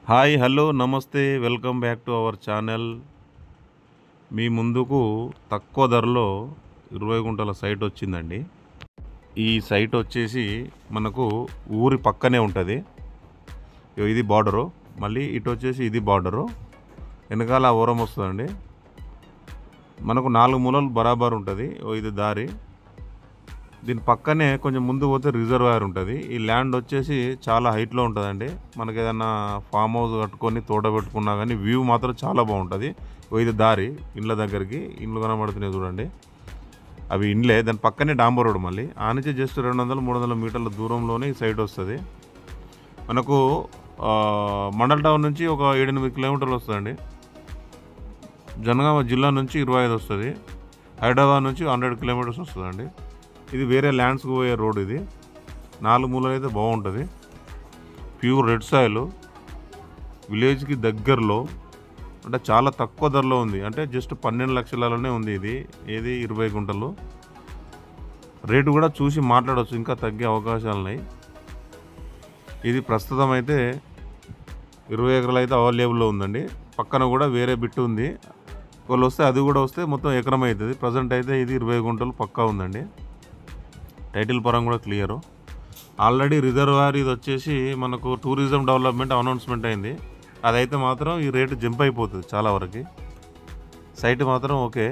hi hello నమస్తే welcome back to our channel మీ ముందుకు తక్కువ ధరలో ఇరవై గుంటల సైట్ వచ్చిందండి ఈ సైట్ వచ్చేసి మనకు ఊరి పక్కనే ఉంటుంది ఇగో ఇది బార్డరు మళ్ళీ ఇటు వచ్చేసి ఇది బార్డరు వెనకాల ఓరం వస్తుందండి మనకు నాలుగు మూలలు బరాబర్ ఉంటుంది ఓ ఇది దారి దీని పక్కనే కొంచెం ముందు పోతే రిజర్వాయర్ ఉంటుంది ఈ ల్యాండ్ వచ్చేసి చాలా హైట్లో ఉంటుందండి మనకి ఏదైనా ఫామ్ హౌస్ కట్టుకొని తోట పెట్టుకున్నా కానీ వ్యూ మాత్రం చాలా బాగుంటుంది ఓ ఇది దారి ఇండ్ల దగ్గరికి ఇండ్లు కనబడుతున్నాయి చూడండి అవి ఇండ్లే దాని పక్కనే డాంబర్ రోడ్ మళ్ళీ ఆ నుంచి జస్ట్ రెండు వందల మూడు వందల మీటర్ల దూరంలోనే ఈ సైడ్ వస్తుంది మనకు ఆ, మండల్ టౌన్ నుంచి ఒక ఏడెనిమిది కిలోమీటర్లు వస్తుందండి జనగామ జిల్లా నుంచి ఇరవై ఐదు వస్తుంది హైదరాబాద్ నుంచి హండ్రెడ్ కిలోమీటర్స్ వస్తుందండి ఇది వేరే ల్యాండ్స్కి పోయే రోడ్ ఇది నాలుగు మూలలు అయితే బాగుంటుంది ప్యూర్ రెడ్ సాయిల్ విలేజ్కి దగ్గరలో అంటే చాలా తక్కువ ధరలో ఉంది అంటే జస్ట్ పన్నెండు లక్షలలోనే ఉంది ఇది ఏది ఇరవై గుంటలు రేటు కూడా చూసి మాట్లాడవచ్చు ఇంకా తగ్గే అవకాశాలు ఉన్నాయి ఇది ప్రస్తుతం అయితే ఇరవై ఎకరాలు అయితే అవైలబుల్లో ఉందండి పక్కన కూడా వేరే బిట్ ఉంది వాళ్ళు వస్తే అది కూడా వస్తే మొత్తం ఎకరం అవుతుంది ప్రజెంట్ అయితే ఇది ఇరవై గుంటలు పక్కా ఉందండి టైటిల్ పరంగా కూడా క్లియరు ఆల్రెడీ రిజర్వాయర్ ఇది వచ్చేసి మనకు టూరిజం డెవలప్మెంట్ అనౌన్స్మెంట్ అయింది అదైతే మాత్రం ఈ రేటు జంప్ అయిపోతుంది చాలా వరకు సైట్ మాత్రం ఓకే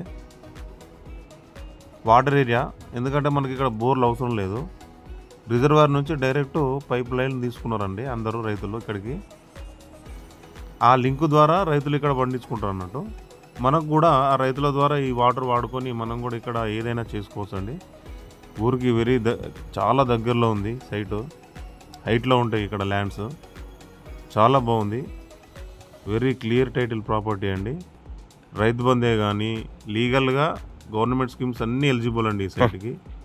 వాటర్ ఏరియా ఎందుకంటే మనకి ఇక్కడ బోర్లు అవసరం లేదు రిజర్వాయర్ నుంచి డైరెక్ట్ పైప్ లైన్ తీసుకున్నారండి అందరూ రైతులు ఇక్కడికి ఆ లింక్ ద్వారా రైతులు ఇక్కడ పండించుకుంటారు అన్నట్టు మనకు కూడా ఆ రైతుల ద్వారా ఈ వాటర్ వాడుకొని మనం కూడా ఇక్కడ ఏదైనా చేసుకోవచ్చు అండి ఊరికి వెరీ ద చాలా దగ్గరలో ఉంది సైటు హైట్లో ఉంటాయి ఇక్కడ ల్యాండ్స్ చాలా బాగుంది వెరీ క్లియర్ టైటిల్ ప్రాపర్టీ అండి రైతు బందే కానీ లీగల్గా గవర్నమెంట్ స్కీమ్స్ అన్నీ ఎలిజిబుల్ అండి ఈ సైట్కి